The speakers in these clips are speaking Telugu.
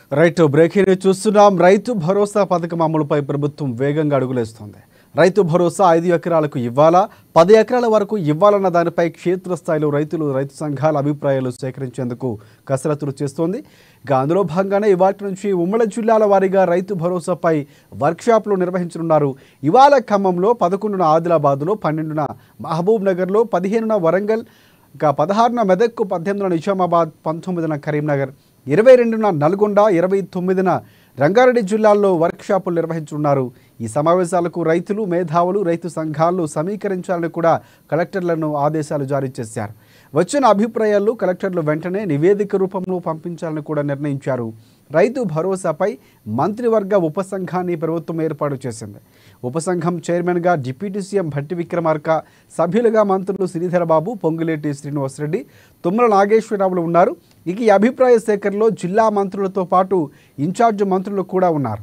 రైట్ బ్రేకింగ్ చూస్తున్నాం రైతు భరోసా పథకం అమలుపై ప్రభుత్వం వేగంగా అడుగులేస్తోంది రైతు భరోసా ఐదు ఎకరాలకు ఇవ్వాలా పది ఎకరాల వరకు ఇవ్వాలన్న దానిపై క్షేత్రస్థాయిలో రైతులు రైతు సంఘాల అభిప్రాయాలు సేకరించేందుకు కసరత్తులు చేస్తోంది ఇక అందులో భాగంగానే ఇవాటి నుంచి ఉమ్మడి జిల్లాల వారీగా రైతు భరోసాపై వర్క్షాప్లు నిర్వహించనున్నారు ఇవాళ ఖమ్మంలో పదకొండున ఆదిలాబాద్లో పన్నెండున మహబూబ్ నగర్లో పదిహేనున వరంగల్ ఇక పదహారున మెదక్కు పద్దెనిమిదిన నిజామాబాద్ పంతొమ్మిదిన కరీంనగర్ ఇరవై రెండున నల్గొండ ఇరవై తొమ్మిదిన రంగారెడ్డి జిల్లాల్లో వర్క్షాపులు నిర్వహించనున్నారు ఈ సమావేశాలకు రైతులు మేధావులు రైతు సంఘాలు సమీకరించాలని కూడా కలెక్టర్లను ఆదేశాలు జారీ చేశారు వచ్చిన అభిప్రాయాలు కలెక్టర్లు వెంటనే నివేదిక రూపంలో పంపించాలని కూడా నిర్ణయించారు రైతు భరోసాపై మంత్రివర్గ ఉపసంఘాన్ని ప్రభుత్వం ఏర్పాటు చేసింది ఉపసంఘం చైర్మన్గా డిప్యూటీ సీఎం భట్టి విక్రమార్క సభ్యులుగా మంత్రులు శ్రీధరబాబు పొంగులేటి శ్రీనివాసరెడ్డి తుమ్మల నాగేశ్వరరావులు ఉన్నారు ఇక ఈ అభిప్రాయ సేకరణలో జిల్లా మంత్రులతో పాటు ఇన్ఛార్జ్ మంత్రులు కూడా ఉన్నారు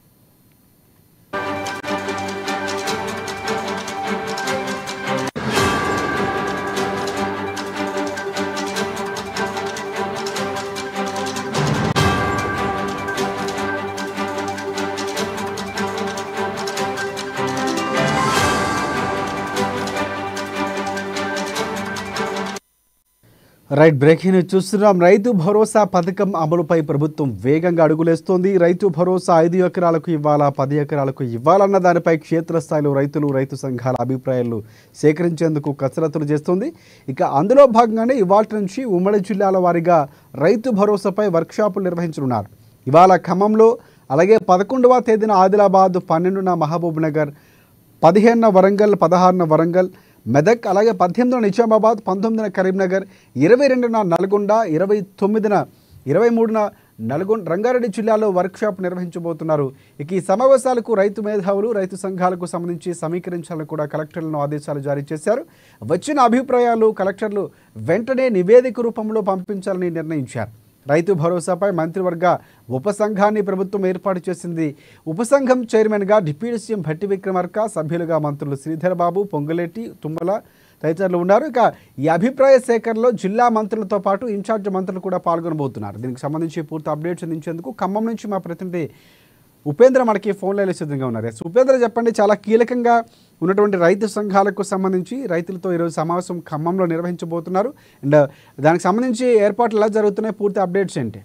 రైట్ బ్రేకింగ్ న్యూస్ చూస్తున్నాం రైతు భరోసా పథకం అమలుపై ప్రభుత్వం వేగంగా అడుగులేస్తోంది రైతు భరోసా ఐదు ఎకరాలకు ఇవ్వాలా పది ఎకరాలకు ఇవ్వాలన్న దానిపై క్షేత్రస్థాయిలో రైతులు రైతు సంఘాల అభిప్రాయాలు సేకరించేందుకు కసరత్తులు చేస్తోంది ఇక అందులో భాగంగానే ఇవాళ నుంచి ఉమ్మడి జిల్లాల వారీగా రైతు భరోసాపై వర్క్షాపులు నిర్వహించనున్నారు ఇవాళ ఖమ్మంలో అలాగే పదకొండవ తేదీన ఆదిలాబాద్ పన్నెండున మహబూబ్ నగర్ పదిహేనున వరంగల్ పదహారున వరంగల్ మెదక్ అలాగే పద్దెనిమిదిన నిజామాబాద్ పంతొమ్మిదిన కరీంనగర్ ఇరవై రెండున నల్గొండ ఇరవై తొమ్మిదిన ఇరవై మూడున నల్గొండ రంగారెడ్డి జిల్లాలో వర్క్షాప్ నిర్వహించబోతున్నారు ఇక ఈ సమావేశాలకు రైతు మేధావులు రైతు సంఘాలకు సంబంధించి సమీకరించాలని కూడా కలెక్టర్లను ఆదేశాలు జారీ చేశారు వచ్చిన అభిప్రాయాలు కలెక్టర్లు వెంటనే నివేదిక రూపంలో పంపించాలని నిర్ణయించారు రైతు భరోసాపై మంత్రివర్గ ఉపసంఘాన్ని ప్రభుత్వం ఏర్పాటు చేసింది ఉపసంఘం చైర్మన్గా డిప్యూటీ సీఎం భట్టి విక్రమార్క సభ్యులుగా మంత్రులు శ్రీధర్ బాబు పొంగులేటి తుమ్మల తదితరులు ఉన్నారు ఇక ఈ అభిప్రాయ సేకరణలో జిల్లా మంత్రులతో పాటు ఇన్ఛార్జ్ మంత్రులు కూడా పాల్గొనబోతున్నారు దీనికి సంబంధించి పూర్తి అప్డేట్స్ అందించేందుకు ఖమ్మం నుంచి మా ప్రతినిధి ఉపేంద్ర మనకి ఫోన్ లైన్లో సిద్ధంగా ఉన్నారు ఎస్ ఉపేంద్ర చెప్పండి చాలా కీలకంగా ఉన్నటువంటి రైతు సంఘాలకు సంబంధించి రైతులతో ఈరోజు సమావేశం ఖమ్మంలో నిర్వహించబోతున్నారు అండ్ దానికి సంబంధించి ఏర్పాట్లు ఎలా జరుగుతున్నాయి పూర్తి అప్డేట్స్ ఏంటి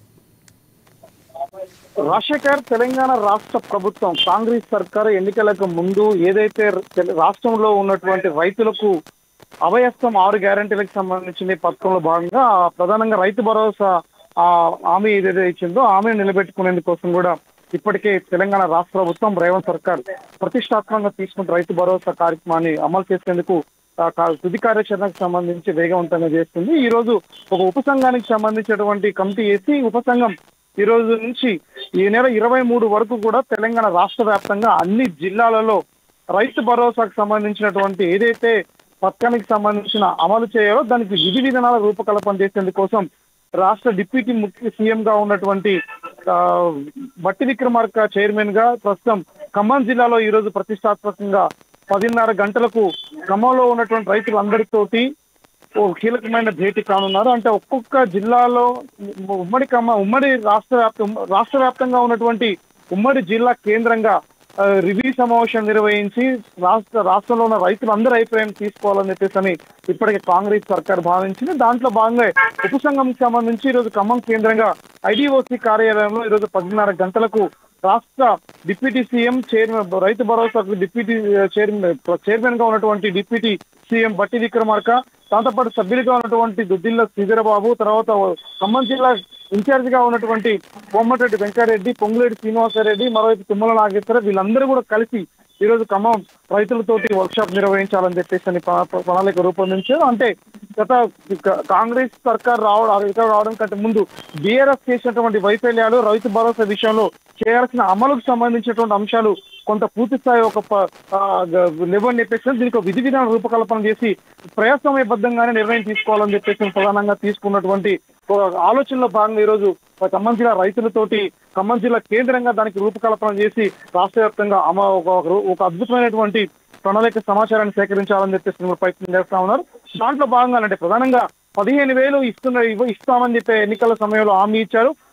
రాజశేఖర్ తెలంగాణ రాష్ట్ర ప్రభుత్వం కాంగ్రెస్ సర్కార్ ఎన్నికలకు ముందు ఏదైతే తెల- రాష్ట్రంలో ఉన్నటువంటి రైతులకు అభయస్థం ఆరు గ్యారంటీలకు సంబంధించిన పథకంలో భాగంగా ఆ ప్రధానంగా రైతు భరోసా ఆ హామీ ఏదైతే ఇచ్చిందో హామీని నిలబెట్టుకునేందుకోసం కూడా ఇప్పటికే తెలంగాణ రాష్ట్ర ప్రభుత్వం రేవంత్ సర్కార్ ప్రతిష్టాత్మకంగా తీసుకుంటే రైతు భరోసా కార్యక్రమాన్ని అమలు చేసేందుకు ఆ కా- తుది కార్యాచరణకు సంబంధించి వేగవంతంగా చేస్తుంది ఈ రోజు ఒక ఉపసంఘానికి సంబంధించినటువంటి కమిటీ వేసి ఉపసంఘం ఈ రోజు నుంచి ఈ నెల ఇరవై మూడు వరకు కూడా తెలంగాణ రాష్ట్ర వ్యాప్తంగా అన్ని జిల్లాలలో రైతు భరోసాకు సంబంధించినటువంటి ఏదైతే పథకానికి సంబంధించిన అమలు చేయాలో దానికి విధి విధానాల రూపకల్పన చేసేందుకోసం రాష్ట్ర డిప్యూటీ ముఖ్య సీఎం గా ఉన్నటువంటి ఆ, బట్టి విక్రమార్క చైర్మన్ గా ప్రస్తుతం ఖమ్మం జిల్లాలో ఈ రోజు ప్రతిష్టాత్మకంగా పదిన్నర గంటలకు ఖమ్మంలో ఉన్నటువంటి రైతులందరితోటి ఓ కీలకమైన భేటీ కానున్నారు అంటే ఒక్కొక్క జిల్లాలో ఉమ్మడి ఖమ్మ ఉమ్మడి రాష్ట్ర వ్యాప్త రాష్ట్ర వ్యాప్తంగా ఉన్నటువంటి ఉమ్మడి జిల్లా కేంద్రంగా ఆ, రివ్యూ సమావేశం నిర్వహించి రాష్ట్ర రాష్ట్రంలో ఉన్న రైతులందరి అభిప్రాయం తీసుకోవాలని చెప్పేసి అని ఇప్పటికే కాంగ్రెస్ సర్కార్ భావించింది దాంట్లో భాగంగా ఉపసంఘంకి సంబంధించి ఈరోజు ఖమ్మం కేంద్రంగా ఐడిఓసి కార్యాలయంలో ఈరోజు పదిన్నర గంటలకు రాష్ట్ర డిప్యూటీ సీఎం చైర్మన్ రైతు భరోసాకు డిప్యూటీ చైర్మన్ చైర్మన్ గా ఉన్నటువంటి డిప్యూటీ సీఎం బట్టి విక్రమార్క దాంతోపాటు సభ్యులుగా ఉన్నటువంటి దుద్దిల్ల శ్రీధరబాబు తర్వాత ఖమ్మం జిల్లా ఇన్ఛార్జ్ గా ఉన్నటువంటి బొమ్మరెడ్డి వెంకటరెడ్డి పొంగులేటి శ్రీనివాసరెడ్డి మరోవైపు తుమ్మల నాగేశ్వర వీళ్ళందరూ కూడా కలిసి ఈ రోజు ఖమ్మం రైతులతోటి వర్క్ షాప్ నిర్వహించాలని చెప్పేసి అని ప్ర- ప్ర- ప్రణాళిక రూపొందించారు అంటే గత క- కాంగ్రెస్ సర్కార్ రావడం అధికారం రావడం కంటే ముందు బీఆర్ఎస్ చేసినటువంటి వైఫల్యాలు రైతు భరోసా విషయంలో చేయాల్సిన అమలుకు సంబంధించినటువంటి అంశాలు కొంత పూర్తి స్థాయి ఒక ప- ఆ, గ- లేవని చెప్పేసి దీనికి ఒక విధి విధాన రూపకల్పన చేసి ప్రజాస్వామ్యబద్ధంగానే నిర్ణయం తీసుకోవాలని చెప్పేసి ప్రధానంగా తీసుకున్నటువంటి ఒక ఆలోచనలో భాగంగా ఈరోజు ఖమ్మం జిల్లా రైతులతోటి ఖమ్మం జిల్లా కేంద్రంగా దానికి రూపకల్పన చేసి రాష్ట్ర వ్యాప్తంగా అమ ఒక- ఒక- ఒక అద్భుతమైనటువంటి ప్రణాళిక సమాచారాన్ని సేకరించాలని చెప్పేసి మీరు ప్రయత్నం చేస్తా ఉన్నారు దాంట్లో భాగంగా అంటే ప్రధానంగా పదిహేను వేలు ఇస్తున్న ఇవ్వ- ఇస్తామని చెప్పే ఎన్నికల సమయంలో హామీ ఇచ్చారు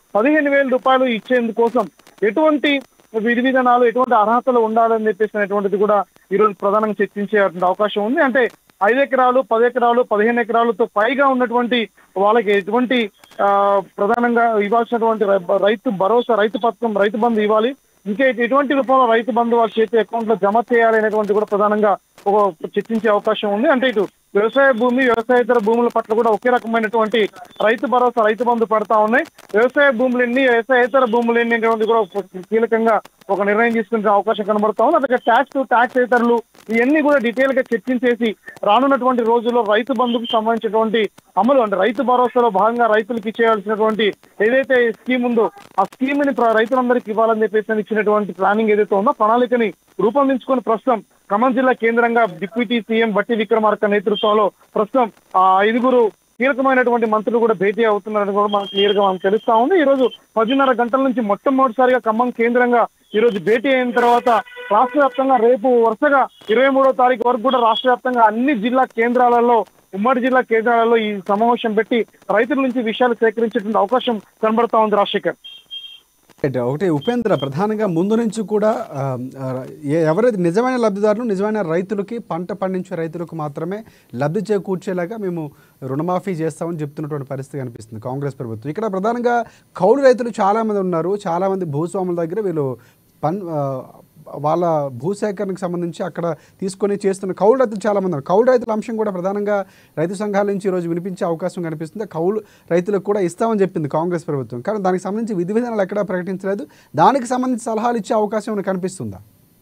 పదిహేను వేల రూపాయలు ఇచ్చేందుకోసం ఎటువంటి విధి విధానాలు ఎటువంటి అర్హతలు ఉండాలని చెప్పేసి అనేటువంటిది కూడా ఈ రోజు ప్రధానంగా చర్చించే అవకాశం ఉంది అంటే ఐదు ఎకరాలు పది ఎకరాలు పదిహేను ఎకరాలతో పైగా ఉన్నటువంటి వాళ్ళకి ఎటువంటి ఆ, ప్రధానంగా ఇవ్వాల్సినటువంటి రై- రైతు భరోసా రైతు పథకం రైతు బంధు ఇవ్వాలి ఇంకా ఎటువంటి రూపంలో రైతు బంధు వాళ్ళ చేతి అకౌంట్ లో జమ చేయాలి అనేటువంటి కూడా ప్రధానంగా ఒక చర్చించే అవకాశం ఉంది అంటే ఇటు వ్యవసాయ భూమి వ్యవసాయేతర భూముల పట్ల కూడా ఒకే రకమైనటువంటి రైతు భరోసా రైతు బంధు పడతా ఉన్నాయి వ్యవసాయ భూములు ఎన్ని వ్యవసాయేతర భూములు ఎన్ని అనేటువంటి కూడా ఒక కీలకంగా ఒక నిర్ణయం తీసుకునే అవకాశం కనబడతా ఉంది అలాగే ట్యాక్స్ ట్యాక్స్ ఇతరులు ఇవన్నీ కూడా డీటెయిల్ గా చర్చించేసి రానున్నటువంటి రోజుల్లో రైతు బంధుకు సంబంధించినటువంటి అమలు అంటే రైతు భరోసాలో భాగంగా రైతులకు ఇచ్చేయాల్సినటువంటి ఏదైతే స్కీమ్ ఉందో ఆ స్కీమ్ ని ప్ర- రైతులందరికీ ఇవ్వాలని చెప్పేసి ఇచ్చినటువంటి ప్లానింగ్ ఏదైతే ఉందో ప్రణాళికని రూపొందించుకొని ప్రస్తుతం ఖమ్మం జిల్లా కేంద్రంగా డిప్యూటీ సీఎం బట్టి విక్రమార్క నేతృత్వంలో ప్రస్తుతం ఆ ఐదుగురు కీలకమైనటువంటి మంత్రులు కూడా భేటీ అవుతున్నారని కూడా మనకు క్లియర్ గా మనకు తెలుస్తా ఉంది ఈ రోజు పదిన్నర గంటల నుంచి మొట్టమొదటిసారిగా ఖమ్మం కేంద్రంగా ఈ రోజు భేటీ అయిన తర్వాత రాష్ట్ర వ్యాప్తంగా రేపు వరుసగా ఇరవై మూడో తారీఖు వరకు కూడా రాష్ట్ర వ్యాప్తంగా అన్ని జిల్లా కేంద్రాలలో ఉమ్మడి జిల్లా కేంద్రాలలో ఈ సమావేశం పెట్టి రైతుల నుంచి విషయాలు సేకరించేటువంటి అవకాశం కనబడతా ఉంది రాజశేఖర్ రైట్. ఒకటి ఉపేంద్ర ప్రధానంగా ముందు నుంచి కూడా ఆ, ఆ, ఏ- ఎవరైతే నిజమైన లబ్ధిదారులు నిజమైన రైతులకి పంట పండించే రైతులకు మాత్రమే లబ్ధి చేకూర్చేలాగా మేము రుణమాఫీ చేస్తామని చెప్తున్నటువంటి పరిస్థితి కనిపిస్తుంది కాంగ్రెస్ ప్రభుత్వం ఇక్కడ ప్రధానంగా కౌలు రైతులు చాలామంది ఉన్నారు చాలామంది భూస్వాముల దగ్గర వీళ్ళు పన్ ఆ, వాళ్ళ భూసేకరణకు సంబంధించి అక్కడ తీసుకొని చేస్తున్న కౌలు రైతులు చాలామంది ఉన్నారు కౌలు రైతుల అంశం కూడా ప్రధానంగా రైతు సంఘాల నుంచి ఈరోజు వినిపించే అవకాశం కనిపిస్తుంది కౌలు రైతులకు కూడా ఇస్తామని చెప్పింది కాంగ్రెస్ ప్రభుత్వం కానీ దానికి సంబంధించి విధి విధానాలు ఎక్కడా ప్రకటించలేదు దానికి సంబంధించి సలహాలు ఇచ్చే అవకాశం ఏమైనా కనిపిస్తుందా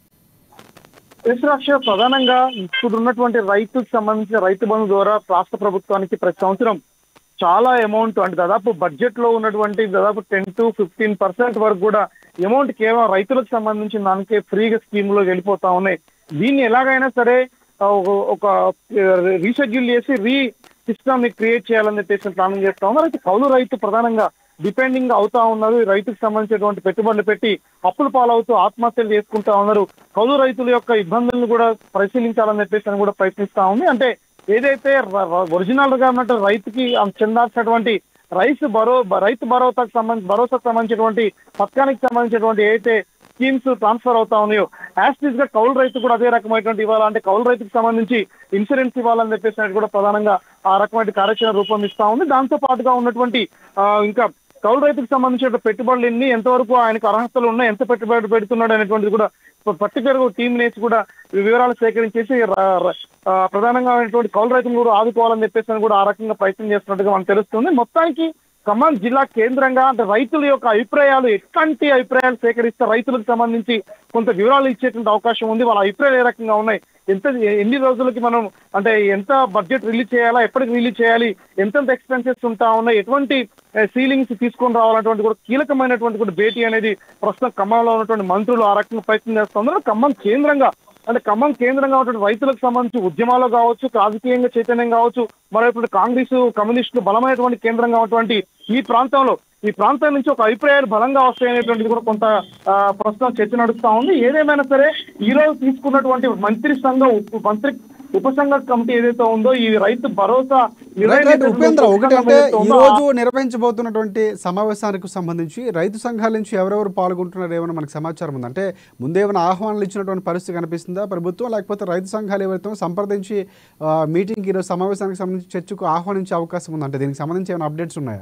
రాష్ట్ర ప్రధానంగా ఇప్పుడు ఉన్నటువంటి రైతుకు సంబంధించిన రైతు బంధు ద్వారా రాష్ట్ర ప్రభుత్వానికి ప్రతి సంవత్సరం చాలా అమౌంట్ అంటే దాదాపు బడ్జెట్ లో ఉన్నటువంటి దాదాపు టెన్ టు ఫిఫ్టీన్ పర్సెంట్ వరకు కూడా అమౌంట్ కేవలం రైతులకు సంబంధించిన దానికే ఫ్రీగా స్కీమ్ లో వెళ్ళిపోతా ఉన్నాయి దీన్ని ఎలాగైనా సరే ఆ, ఒక- ఒక రీషెడ్యూల్ చేసి రీ సిస్టమ్ ని క్రియేట్ చేయాలని చెప్పేసి ప్లానింగ్ చేస్తా ఉన్నారు అయితే కౌలు రైతు ప్రధానంగా డిపెండింగ్ అవుతా ఉన్నారు ఈ రైతుకు సంబంధించినటువంటి పెట్టుబడులు పెట్టి అప్పుల పాలవుతూ ఆత్మహత్యలు చేసుకుంటా ఉన్నారు కౌలు రైతుల యొక్క ఇబ్బందులను కూడా పరిశీలించాలని చెప్పేసి అని కూడా ప్రయత్నిస్తా ఉంది అంటే ఏదైతే ఒరిజినల్ గా ఉన్నట్టు రైతుకి చెందాల్సినటువంటి రైతు భరో రైతు భరోసాకు సంబంధించి భరోసాకు సంబంధించినటువంటి పథకానికి సంబంధించినటువంటి ఏదైతే స్కీమ్స్ ట్రాన్స్ఫర్ అవుతా ఉన్నాయో యాస్టీస్ గా కౌలు రైతు కూడా అదే రకమైనటువంటి ఇవ్వాలంటే కౌలు రైతుకు సంబంధించి ఇన్సూరెన్స్ ఇవ్వాలని చెప్పేసి అనేది కూడా ప్రధానంగా ఆ రకమైన కార్యాచరణ రూపొందిస్తా ఉంది దాంతో పాటుగా ఉన్నటువంటి ఆ, ఇంకా కౌలు రైతుకు సంబంధించిన పెట్టుబడులు ఎన్ని ఎంతవరకు ఆయనకు అర్హతలు ఉన్నాయి ఎంత పెట్టుబడి పెడుతున్నాడు అనేటువంటిది కూడా పర్టికులర్ గా టీం నేసి కూడా వివరాలు సేకరించేసి ర- ర- ఆ, ప్రధానంగా ఉన్నటువంటి కౌలు రైతులు కూడా ఆదుకోవాలని చెప్పేసి అని కూడా ఆ రకంగా ప్రయత్నం చేస్తున్నట్టుగా మనకు తెలుస్తుంది మొత్తానికి ఖమ్మం జిల్లా కేంద్రంగా అంటే రైతుల యొక్క అభిప్రాయాలు ఎట్లాంటి అభిప్రాయాలు సేకరిస్తే రైతులకు సంబంధించి కొంత వివరాలు ఇచ్చేటువంటి అవకాశం ఉంది వాళ్ళ అభిప్రాయాలు ఏ రకంగా ఉన్నాయి ఎంత ఎన్ని రోజులకి మనం అంటే ఎంత బడ్జెట్ రిలీజ్ చేయాలా ఎప్పటికి రిలీజ్ చేయాలి ఎంతెంత ఎక్స్పెన్సెస్ ఉంటా ఉన్నాయి ఎటువంటి సీలింగ్స్ తీసుకొని రావాలన్నటువంటి కూడా కీలకమైనటువంటి కూడా భేటీ అనేది ప్రస్తుతం ఖమ్మంలో ఉన్నటువంటి మంత్రులు ఆ రకంగా ప్రయత్నం చేస్తున్నారు ఖమ్మం కేంద్రంగా అంటే ఖమ్మం కేంద్రంగా ఉన్నటువంటి రైతులకు సంబంధించి ఉద్యమాలు కావచ్చు రాజకీయంగా చైతన్యం కావచ్చు మరోవైపు కాంగ్రెస్ కమ్యూనిస్టులు బలమైనటువంటి కేంద్రంగా ఉన్నటువంటి ఈ ప్రాంతంలో ఈ ప్రాంతం నుంచి ఒక అభిప్రాయాలు బలంగా వస్తాయనేటువంటిది కూడా కొంత ఆ, ప్రస్తుతం చర్చ నడుస్తా ఉంది ఏదేమైనా సరే ఈ రోజు తీసుకున్నటువంటి మంత్రి సంఘ ఉప- మంత్రి ఉపసంఘ కమిటీ ఏదైతే ఉందో ఈ రైతు భరోసా ఇరవై రైట్, రైట్. లీటర్ల ఉపేంద్ర ఒకటి ఉపసంఘం అంటే ఏదైతే ఈ ఉందో, రోజు నిర్వహించబోతున్నటువంటి సమావేశానికి సంబంధించి రైతు సంఘాల నుంచి ఎవరెవరు పాల్గొంటున్నారు ఏమైనా మనకు సమాచారం ఉంది అంటే ముందేమైనా ఆహ్వానాలు ఇచ్చినటువంటి పరిస్థితి కనిపిస్తుందా ప్రభుత్వం లేకపోతే రైతు సంఘాలు ఎవరైతే ఉన్నారో సంప్రదించి ఆ, మీటింగ్కి ఈరోజు సమావేశానికి సంబంధించి చర్చకు ఆహ్వానించే అవకాశం ఉంది అంటే దీనికి సంబంధించి ఏమైనా అప్డేట్స్ ఉన్నాయా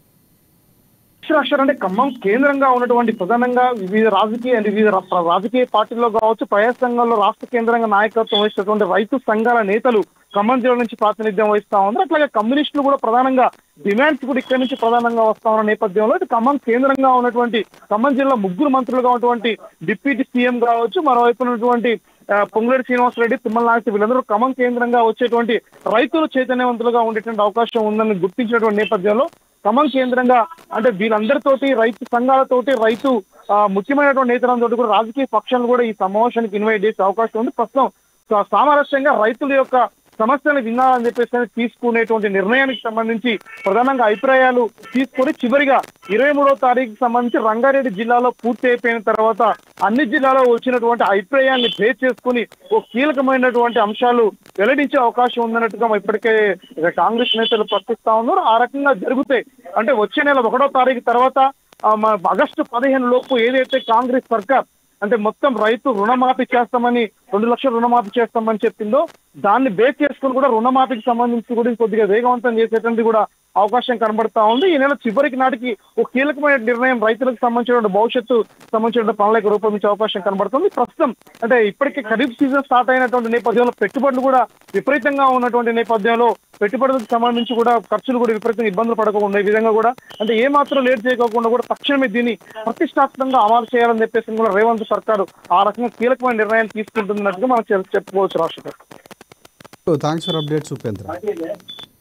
అక్షరాక్షరం అంటే ఖమ్మం కేంద్రంగా ఉన్నటువంటి ప్రధానంగా వివిధ రాజకీయ వివిధ రా- రాజకీయ పార్టీల్లో కావచ్చు ప్రజా సంఘాల్లో రాష్ట్ర కేంద్రంగా నాయకత్వం వహిస్తున్నటువంటి రైతు సంఘాల నేతలు ఖమ్మం జిల్లా నుంచి ప్రాతినిధ్యం వహిస్తా ఉన్నారు అట్లాగే కమ్యూనిస్టులు కూడా ప్రధానంగా డిమాండ్స్ కూడా ఇక్కడి నుంచి ప్రధానంగా వస్తా ఉన్న నేపథ్యంలో ఇటు ఖమ్మం కేంద్రంగా ఉన్నటువంటి ఖమ్మం జిల్లా ముగ్గురు మంత్రులుగా ఉన్నటువంటి డిప్యూటీ సీఎం కావచ్చు మరోవైపు ఉన్నటువంటి ఆ, పొంగులేటి శ్రీనివాసరెడ్డి తిమ్మల నాయక్ వీళ్ళందరూ ఖమ్మం కేంద్రంగా వచ్చేటువంటి రైతులు చైతన్యవంతులుగా ఉండేటువంటి అవకాశం ఉందని గుర్తించినటువంటి నేపథ్యంలో ఖమ్మం కేంద్రంగా అంటే వీళ్ళందరితోటి రైతు సంఘాలతోటి రైతు ఆ, ముఖ్యమైనటువంటి నేతలంతో కూడా రాజకీయ పక్షాలను కూడా ఈ సమావేశానికి ఇన్వైట్ చేసే అవకాశం ఉంది ప్రస్తుతం సా- సామరస్యంగా రైతుల యొక్క సమస్యలు వినాలని చెప్పేసి తీసుకునేటువంటి నిర్ణయానికి సంబంధించి ప్రధానంగా అభిప్రాయాలు తీసుకొని చివరిగా ఇరవై మూడో తారీఖు సంబంధించి రంగారెడ్డి జిల్లాలో పూర్తి అయిపోయిన తర్వాత అన్ని జిల్లాలో వచ్చినటువంటి అభిప్రాయాన్ని బేస్ చేసుకుని ఓ కీలకమైనటువంటి అంశాలు వెల్లడించే అవకాశం ఉందన్నట్టుగా ఇప్పటికే కాంగ్రెస్ నేతలు ప్రకటిస్తా ఉన్నారు ఆ రకంగా జరుగుతాయి అంటే వచ్చే నెల ఒకటో తారీఖు తర్వాత ఆ, మన ఆగస్టు పదిహేను లోపు ఏదైతే కాంగ్రెస్ సర్కార్ అంటే మొత్తం రైతు రుణమాఫీ చేస్తామని రెండు లక్షల రుణమాఫీ చేస్తామని చెప్పిందో దాన్ని బేస్ చేసుకుని కూడా రుణమాఫీకి సంబంధించి కూడా కొద్దిగా వేగవంతం చేసేటువంటి కూడా అవకాశం కనబడతా ఉంది ఈ నెల చివరికి నాటికి ఒక కీలకమైన నిర్ణయం రైతులకు సంబంధించిన భవిష్యత్తు సంబంధించిన పనులకు రూపొందించే అవకాశం కనబడుతుంది ప్రస్తుతం అంటే ఇప్పటికే ఖరీఫ్ సీజన్ స్టార్ట్ అయినటువంటి నేపథ్యంలో పెట్టుబడులు కూడా విపరీతంగా ఉన్నటువంటి నేపథ్యంలో పెట్టుబడులకు సంబంధించి కూడా ఖర్చులు కూడా విపరీతంగా ఇబ్బందులు పడకుండా ఈ విధంగా కూడా అంటే ఏ మాత్రం లేట్ చేయకోకుండా కూడా తక్షణమే దీన్ని ప్రతిష్టాత్మకంగా అమలు చేయాలని చెప్పేసి కూడా రేవంత్ సర్కారు ఆ రకంగా కీలకమైన నిర్ణయాలు తీసుకుంటున్నట్టుగా మనం చెప్- చెప్పుకోవచ్చు రాష్ట్ర థ్యాంక్స్ ఫర్ అప్డేట్స్ ఉపేంద్ర